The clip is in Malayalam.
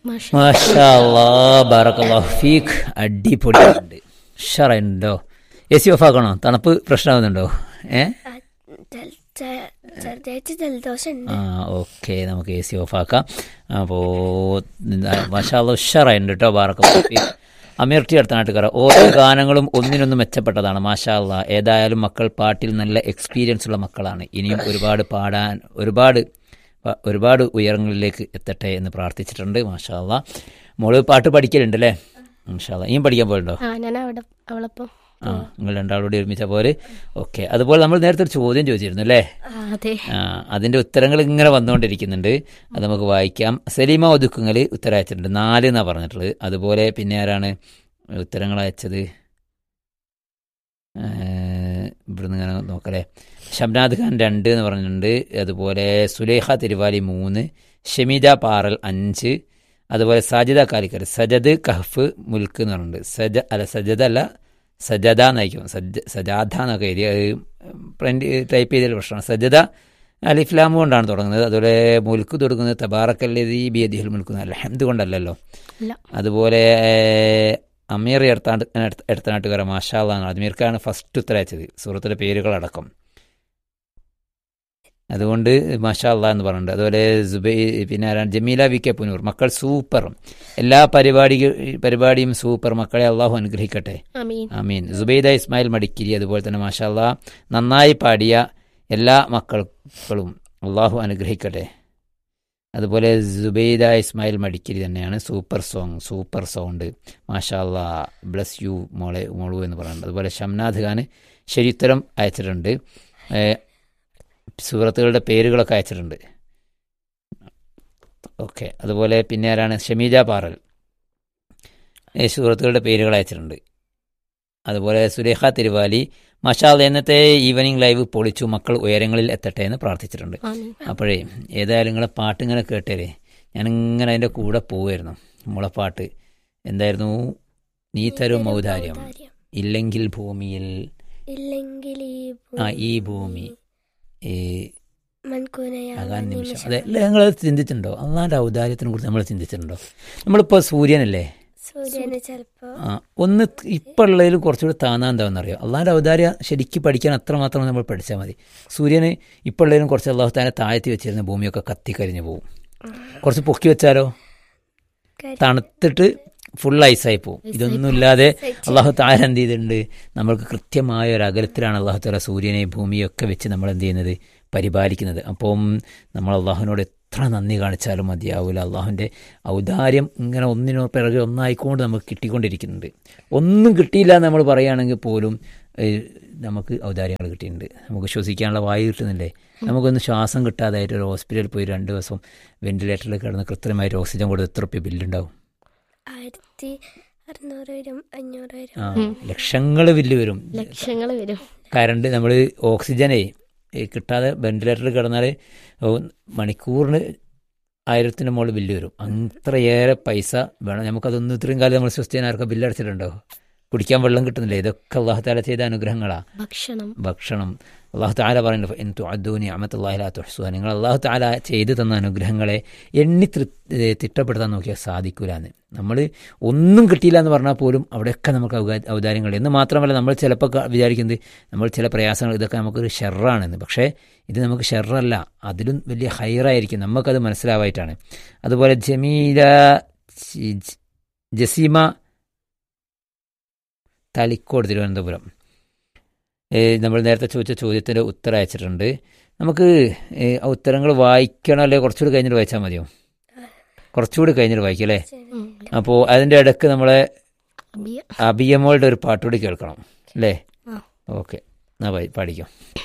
മാഷ മാഷാ അല്ലാ, ബാറക്കല്ലാഹു ഫീക്ക് അടിപൊളിയുണ്ട് ഉഷാറുണ്ടോ എ സി ഓഫ് ആക്കണോ തണുപ്പ് പ്രശ്നമാകുന്നുണ്ടോ ഏ ചെറുതായിട്ട് ജലദോഷം ഉണ്ട് ആ ഓക്കെ നമുക്ക് എ സി ഓഫ് ആക്കാം അപ്പോൾ മാഷാല്ല ഉഷാറായിട്ടുണ്ട് കേട്ടോ ബാറക്കല്ലാഹു ഫീക്ക് അമീർ ടി അടുത്ത നാട്ടുകാര ഓരോ ഗാനങ്ങളും ഒന്നിനൊന്നും മെച്ചപ്പെട്ടതാണ് മാഷാല്ല ഏതായാലും മക്കൾ പാട്ടിൽ നല്ല എക്സ്പീരിയൻസ് ഉള്ള മക്കളാണ് ഇനിയും ഒരുപാട് പാടാൻ ഒരുപാട് പ- ഒരുപാട് ഉയരങ്ങളിലേക്ക് എത്തട്ടെ എന്ന് പ്രാർത്ഥിച്ചിട്ടുണ്ട് മാഷാല്ല മോള് പാട്ട് പഠിക്കലുണ്ട് അല്ലേ മാഷാല്ല ഇനിയും പഠിക്കാൻ പോലുണ്ടോ ആ ഞാൻ അവിടെ അവളപ്പം ആ നിങ്ങൾ രണ്ടാളോട് ഒരുമിച്ച പോലെ ഓക്കെ അതുപോലെ നമ്മൾ നേരത്തെ ഒരു ചോദ്യം ചോദിച്ചിരുന്നു അല്ലേ ആ, അതെ ആ അതിന്റെ ഉത്തരങ്ങൾ ഇങ്ങനെ വന്നുകൊണ്ടിരിക്കുന്നുണ്ട് അത് നമുക്ക് വായിക്കാം സലീമ ഒതുക്കുങ്ങൽ ഉത്തരം അയച്ചിട്ടുണ്ട് നാല് എന്നാ പറഞ്ഞിട്ടുള്ളത് അതുപോലെ പിന്നെ ആരാണ് ഉത്തരങ്ങൾ അയച്ചത് ഏഹ്, ഇവിടുന്ന് ഇങ്ങനെ നോക്കലേ ഷംനാദ് ഖാൻ രണ്ട് എന്ന് പറഞ്ഞിട്ടുണ്ട് അതുപോലെ സുലേഖ തിരുവാലി മൂന്ന് ഷമീദ പാറൽ അഞ്ച് അതുപോലെ സാജിദ കാലിക്കർ സജദ് കഹഫ് മുൽക്ക് എന്ന് പറഞ്ഞിട്ടുണ്ട് സജ അല്ല സജദ അല്ല സജദ എന്നായിരിക്കും സജ സജാദ എന്നൊക്കെ എഴുതി അത് പ്രിന്റ് ടൈപ്പ് ചെയ്തതിൽ പ്രശ്നമാണ് സജദ അലിഫ്ലാമു കൊണ്ടാണ് തുടങ്ങുന്നത് അതുപോലെ മുൽക്ക് തുടങ്ങുന്നത് തബാറക്കല്ലതി ബിയദിഹിൽ മുൽക്കുന്ന അൽഹംദ് കൊണ്ടല്ലല്ലോ ഇല്ല അതുപോലെ ഏഹ്, അമീർ എടുത്താണ്ട് എടുത്തനാട്ടുകാര മാഷാള്ളാണ് അജ്മീർക്കാണ് ഫസ്റ്റ് ഉത്തരം അയച്ചത് സുഹൃത്തിൻ്റെ പേരുകളടക്കം അതുകൊണ്ട് മാഷാ അള്ളാ എന്ന് പറഞ്ഞിട്ടുണ്ട് അതുപോലെ സുബൈ പിന്നെ ആരാണ് ജമീല വി കെ പുനൂർ മക്കൾ സൂപ്പർ എല്ലാ പരിപാടി പരിപാടിയും സൂപ്പർ മക്കളെ അള്ളാഹു അനുഗ്രഹിക്കട്ടെ അമീൻ ആമീൻ സുബൈദ ഇസ്മായിൽ മടിക്കിരി അതുപോലെ തന്നെ മാഷാ അള്ളാ നന്നായി പാടിയ എല്ലാ മക്കൾക്കും അള്ളാഹു അനുഗ്രഹിക്കട്ടെ അതുപോലെ സുബൈദ ഇസ്മായിൽ മടിക്കിരി തന്നെയാണ് സൂപ്പർ സോങ് സൂപ്പർ സൗണ്ട് മാഷാ അള്ളാ ബ്ലസ് യു മോളെ മോളു എന്ന് പറയുന്നുണ്ട് അതുപോലെ ഷംനാഥ് ഖാൻ ശരിയുത്തരം അയച്ചിട്ടുണ്ട് ഏഹ്, സുഹൃത്തുക്കളുടെ പേരുകളൊക്കെ അയച്ചിട്ടുണ്ട് ഓക്കെ അതുപോലെ പിന്നെ ആരാണ് ഷമീജ പാറൽ ഏഹ്, സുഹൃത്തുക്കളുടെ പേരുകൾ അയച്ചിട്ടുണ്ട് അതുപോലെ സുരേഖ തിരുവാലി മഷാൽ എന്നത്തെ ഈവനിങ് ലൈവ് പൊളിച്ചു മക്കൾ ഉയരങ്ങളിൽ എത്തട്ടെ എന്ന് പ്രാർത്ഥിച്ചിട്ടുണ്ട് ആമീൻ അപ്പോഴേ ഏതായാലും നിങ്ങളെ പാട്ട് ഇങ്ങനെ കേട്ടേലേ ഞാനിങ്ങനെ അതിൻ്റെ കൂടെ പോവായിരുന്നു നമ്മളെ പാട്ട് എന്തായിരുന്നു നീ തരും ഔദാര്യം ഇല്ലെങ്കിൽ ഭൂമിയിൽ ഇല്ലെങ്കിൽ ഈ ആ ഈ ഭൂമി ഈ മൺകൂനയാകാൻ ആകാൻ നിമിഷം അതെ അല്ലേ നിങ്ങൾ ചിന്തിച്ചിട്ടുണ്ടോ അള്ളാൻ്റെ ഔദാര്യത്തിനെ കുറിച്ച് നമ്മൾ ചിന്തിച്ചിട്ടുണ്ടോ നമ്മളിപ്പോൾ സൂര്യനല്ലേ സൂര്യന് ചിലപ്പോ ആ ഒന്ന് ഇപ്പം ഉള്ളതിലും കുറച്ചുകൂടി താന്നാ എന്താണെന്നറിയോ അള്ളാൻ്റെ ഔദാര്യം ശരിക്കും പഠിക്കാൻ അത്രമാത്രം നമ്മൾ പഠിച്ചാൽ മതി സൂര്യന് ഇപ്പം ഉള്ളതിലും കുറച്ച് അള്ളാഹു താനെ താഴ്ത്തി വെച്ചിരുന്ന ഭൂമിയൊക്കെ കത്തിക്കരിഞ്ഞു പോകും കുറച്ച് പൊക്കി വെച്ചാലോ കരി- തണുത്തിട്ട് ഫുൾ ഐസായി പോകും ഇതൊന്നും ഇല്ലാതെ അള്ളാഹു താര എന്ത് ചെയ്തിട്ടുണ്ട് നമ്മൾക്ക് കൃത്യമായ ഒരു അകലത്തിലാണ് അള്ളാഹു താല സൂര്യനെ ഭൂമിയൊക്കെ വെച്ച് നമ്മൾ എന്ത് ചെയ്യുന്നത് പരിപാലിക്കുന്നത് അപ്പം നമ്മൾ അള്ളാഹുവിനോട് എത്ര നന്ദി കാണിച്ചാലും മതിയാവില്ല അള്ളാഹുവിൻ്റെ ഔദാര്യം ഇങ്ങനെ ഒന്നിനോ പിറകെ ഒന്നായിക്കൊണ്ട് നമുക്ക് കിട്ടിക്കൊണ്ടിരിക്കുന്നുണ്ട് ഒന്നും കിട്ടിയില്ല എന്ന് നമ്മൾ പറയുകയാണെങ്കിൽ പോലും ഏഹ്, നമുക്ക് ഔദാര്യങ്ങൾ കിട്ടിയിട്ടുണ്ട് നമുക്ക് ശ്വസിക്കാനുള്ള വായു കിട്ടുന്നില്ലേ നമുക്കൊന്ന് ശ്വാസം കിട്ടാതായിട്ട് ഒരു ഹോസ്പിറ്റലിൽ പോയി രണ്ട് ദിവസം വെന്റിലേറ്ററിൽ കിടന്ന് കൃത്രിമമായിട്ട് ഓക്സിജൻ കൊടുത്ത് എത്ര റുപ്യ ബില്ലുണ്ടാവും ആയിരത്തി അറുന്നൂറ് വരും അഞ്ഞൂറ് വരും ആ ലക്ഷങ്ങൾ ബില്ല് വരും ലക്ഷങ്ങൾ വരും കറണ്ട് നമ്മൾ ഓക്സിജനെ ഈ കിട്ടാതെ വെന്റിലേറ്ററിൽ കിടന്നാൽ മണിക്കൂറിന് ആയിരത്തിന് മുകളിൽ ബില്ല് വരും അത്രയേറെ പൈസ വേണം നമുക്കതൊന്നും ഇത്രയും കാലം നമ്മൾ സ്വസ്ഥ ആർക്കും ബില്ല് അടച്ചിട്ടുണ്ടോ കുടിക്കാൻ വെള്ളം കിട്ടുന്നില്ല ഇതൊക്കെ അള്ളാഹു താല ചെയ്ത അനുഗ്രഹങ്ങളാണ് ഭക്ഷണം ഭക്ഷണം അള്ളാഹു താല പറയുന്നത് എന്തു അദ്ദൂനി അമത്തല്ലാഹിലാ തുഹ്സുഹ നിങ്ങൾ അള്ളാഹു താല ചെയ്തു തന്ന അനുഗ്രഹങ്ങളെ എണ്ണി തൃ ഏ, തിട്ടപ്പെടുത്താൻ നോക്കിയാൽ സാധിക്കൂലെന്ന് നമ്മൾ ഒന്നും കിട്ടിയില്ല എന്ന് പറഞ്ഞാൽ പോലും അവിടെയൊക്കെ നമുക്ക് ഔദാ- ഔദാര്യങ്ങൾ എന്ന് മാത്രമല്ല നമ്മൾ ചിലപ്പോൾ ക- വിചാരിക്കുന്നത് നമ്മൾ ചില പ്രയാസങ്ങൾ ഇതൊക്കെ നമുക്കൊരു ഷെറാണെന്ന് പക്ഷേ ഇത് നമുക്ക് ഷെറല്ല അതിലും വലിയ ഹൈറായിരിക്കും നമുക്കത് മനസ്സിലാവായിട്ടാണ് അതുപോലെ ജമീല ജി- ജി- ജസീമ തളിക്കോട് തിരുവനന്തപുരം ഏ, നമ്മൾ നേരത്തെ ചോദിച്ച ചോദ്യത്തിൻ്റെ ഉത്തരം അയച്ചിട്ടുണ്ട് നമുക്ക് ഏ, ആ ഉത്തരങ്ങൾ വായിക്കണോ അല്ലെങ്കിൽ കുറച്ചുകൂടി കഴിഞ്ഞിട്ട് വായിച്ചാൽ മതിയോ കുറച്ചുകൂടി കഴിഞ്ഞിട്ട് വായിക്കാം അല്ലേ ഉം. അപ്പോൾ അതിൻ്റെ ഇടയ്ക്ക് നമ്മളെ അബിയ അബിയമോളുടെ ഒരു പാട്ടുകൂടി കേൾക്കണം അല്ലേ ആ. ഓക്കെ എന്നാ പാടിക്കാം